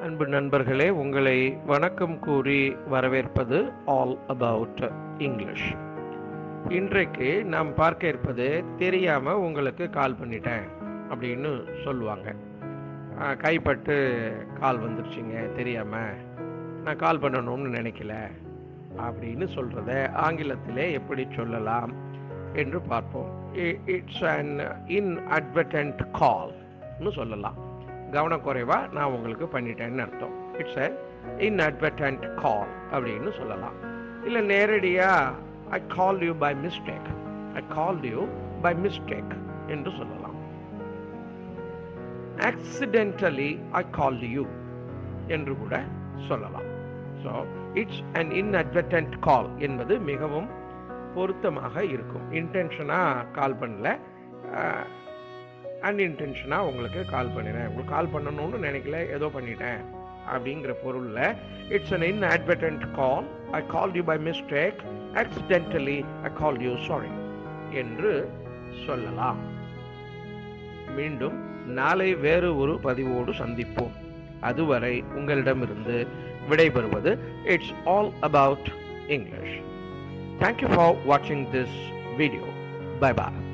அன்பு நண்பர்களே உங்களை வணக்கம் கூறி வரவேற்பது ஆல் அபவுட் இங்கிலீஷ் இன்றைக்கு நாம் பார்க்க இருப்பது தெரியாம உங்களுக்கு கால் பண்ணிட்டேன் அப்படின்னு சொல்லுவாங்க ஆஹ், கைப்பட்டு கால் வந்துருச்சுங்க தெரியாம நான் கால் பண்ணணும்னு நினைக்கல அப்படின்னு சொல்றத ஆங்கிலத்திலே எப்படி சொல்லலாம் என்று பார்ப்போம் இட்ஸ் அன் இன்அட்வர்டன்ட் கால்னு சொல்லலாம் கவனக்குறைவா நான் உங்களுக்கு பண்ணிட்டேன்னு அர்த்தம் இட்ஸ் அன் இன்அட்வர்டன்ட் கால் அப்படின்னு சொல்லலாம் இல்லை நேரடியா I call you by mistake I call you by mistake என்று சொல்லலாம் ஆக்சிடென்டலி ஐ கால் யூ என்று கூட சொல்லலாம் so it's an inadvertent call என்பது மிகவும் பொருத்தமாக இருக்கும் இன்டென்ஷனாக கால் பண்ணல அன்இன்டென்ஷனாக உங்களுக்கு கால் பண்ணினேன் உங்களுக்கு கால் பண்ணணும்னு நினைக்கல ஏதோ பண்ணிட்டேன் அப்படிங்கிற பொருளில் it's an inadvertent call I call you by mistake accidentally I call you sorry என்று சொல்லலாம் மீண்டும் நாளை வேறு ஒரு பதிவோடு சந்திப்போம் அதுவரை உங்களிடமிருந்து விடைபெறுவது it's all about English thank you for வாட்சிங் திஸ் வீடியோ பை பாய்